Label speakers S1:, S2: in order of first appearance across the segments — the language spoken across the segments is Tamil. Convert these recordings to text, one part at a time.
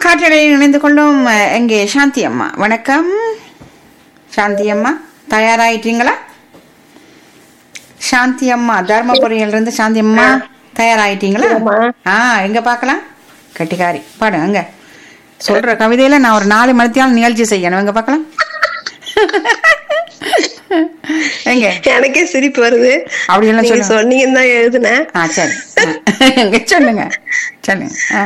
S1: காற்றலையில் இணைந்து கொள்ளும் அஹ், எங்கே சாந்தி அம்மா வணக்கம் சாந்தி அம்மா தயாராயிட்டீங்களா சாந்தி அம்மா தர்மபுரியில இருந்து சாந்தி அம்மா தயாராயிட்டீங்களா
S2: ஆமா.
S1: ஆ எங்க பார்க்கலாம் கட்டிக்காரி பாடு அங்க சொல்ற கவிதையில நான் ஒரு நாலு மணித்தியாலும் நிகழ்ச்சி செய்யணும் எங்க பார்க்கலாம் எங்க
S2: எனக்கே சிரிப்பு வருது
S1: அப்படி எல்லாம்
S2: நீங்க
S1: சொல்லுங்க
S2: சொன்னீங்கன்னு தான் எழுதுனேன்
S1: ஆ சரி ஆ. எங்க சொல்லுங்க சொல்லுங்க ஆ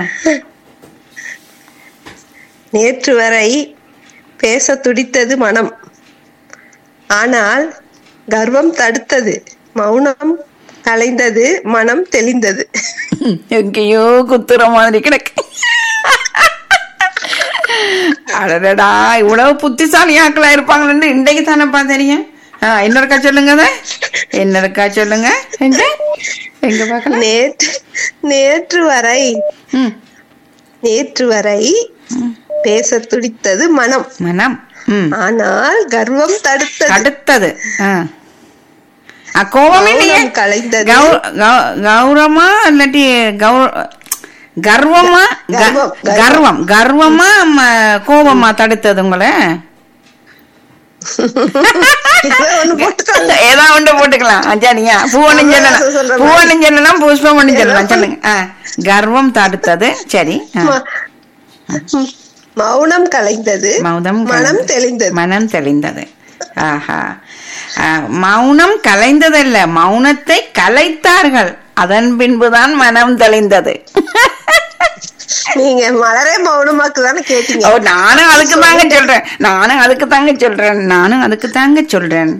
S2: நேற்று வரை பேச துடித்தது மனம் ஆனால் கர்வம் தடுத்தது மௌனம் கலைந்தது மனம் தெளிந்தது
S1: எங்கேயோ குத்துற மாதிரி கிடக்கு அடடடா இவ்வளவு புத்திசாலியாக்களா இருப்பாங்கன்னு இன்றைக்கு தானப்பா தெரியும் ஆ, இன்னொருக்கா சொல்லுங்க அத. இன்னொருக்கா சொல்லுங்க எங்க எங்க பார்க்கலாம்
S2: நேற்று நேற்று வரை
S1: ம்,
S2: நேற்று வரை பேச துடித்தது மனம்
S1: மனம் ம்
S2: ஆனால் கர்வம் தடுத்தது
S1: அடுத்தது ஆ. ஆ, கோபம் இல்லையே
S2: மௌனம் கலைந்தது.
S1: கௌ- கௌ- கௌரவமா இல்லாட்டி கௌ- கர்வமா க-
S2: கர்வம், கர்வம்.
S1: கர்வம் கர்வமா ம, கோபமா தடுத்தது உங்களை
S2: ஏதோ ஒண்ணு போட்டுக்கோங்க
S1: ஏதோ ஒன்று போட்டுக்கலாம் ஆ, சரியா பூவனும் சொல்லலாம்
S2: அதான் சொல்ற மாதிரி.
S1: பூவனும் சொல்லலாம் புஷ்பமனும் சொல்லலாம் சொல்லுங்க ஆ, கர்வம் தடுத்தது சரி ஆ.
S2: ம- மௌனம் கலைந்தது
S1: மௌனம்
S2: மனம்
S1: கலைந்தது.
S2: தெளிந்தது
S1: மனம் தெளிந்தது ஆஹா ஆ, மௌனம் கலைந்ததல்ல மௌனத்தை கலைத்தார்கள் அதன் பின்புதான் மனம் தெளிந்தது
S2: நீங்க மலரே மௌனமாக்கு தானே கேட்டீங்க
S1: ஓ நானும் அதுக்கு தாங்க சொல்றேன் நானும் அதுக்கு தாங்க சொல்றேன் நானும் அதுக்கு தாங்க சொல்றேன்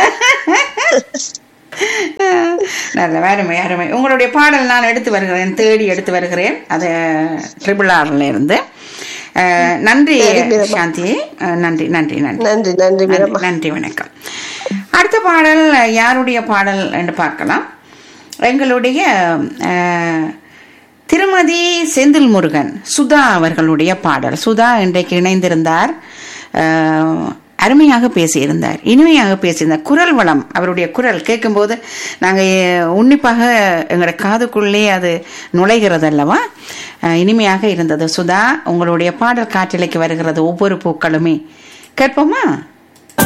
S1: நல்ல அருமை அருமை உங்களுடைய பாடல் நான் எடுத்து வருகிறேன் தேடி எடுத்து வருகிறேன் அது ட்ரிபிள் ஆர்ல இருந்து அஹ், நன்றி
S2: சரி, மீரம்மா.
S1: சாந்தி அஹ், நன்றி நன்றி நன்றி
S2: நன்றி நன்றி
S1: நன்றி
S2: மீரம்மா
S1: நன்றி வணக்கம் அடுத்த பாடல் யாருடைய பாடல் என்று பார்க்கலாம் எங்களுடைய அஹ், திருமதி செந்தில் முருகன் சுதா அவர்களுடைய பாடல் சுதா இன்றைக்கு இணைந்திருந்தார் அஹ், அருமையாக பேசியிருந்தார் இனிமையாக பேசியிருந்தார் குரல் வளம் அவருடைய குரல் கேட்கும்போது நாங்கள் உன்னிப்பாக எங்களோட காதுக்குள்ளே அது நுழைகிறது அல்லவா அஹ், இனிமையாக இருந்தது சுதா உங்களுடைய பாடல் காற்றலைக்கு வருகிறது ஒவ்வொரு பூக்களுமே கேட்போமா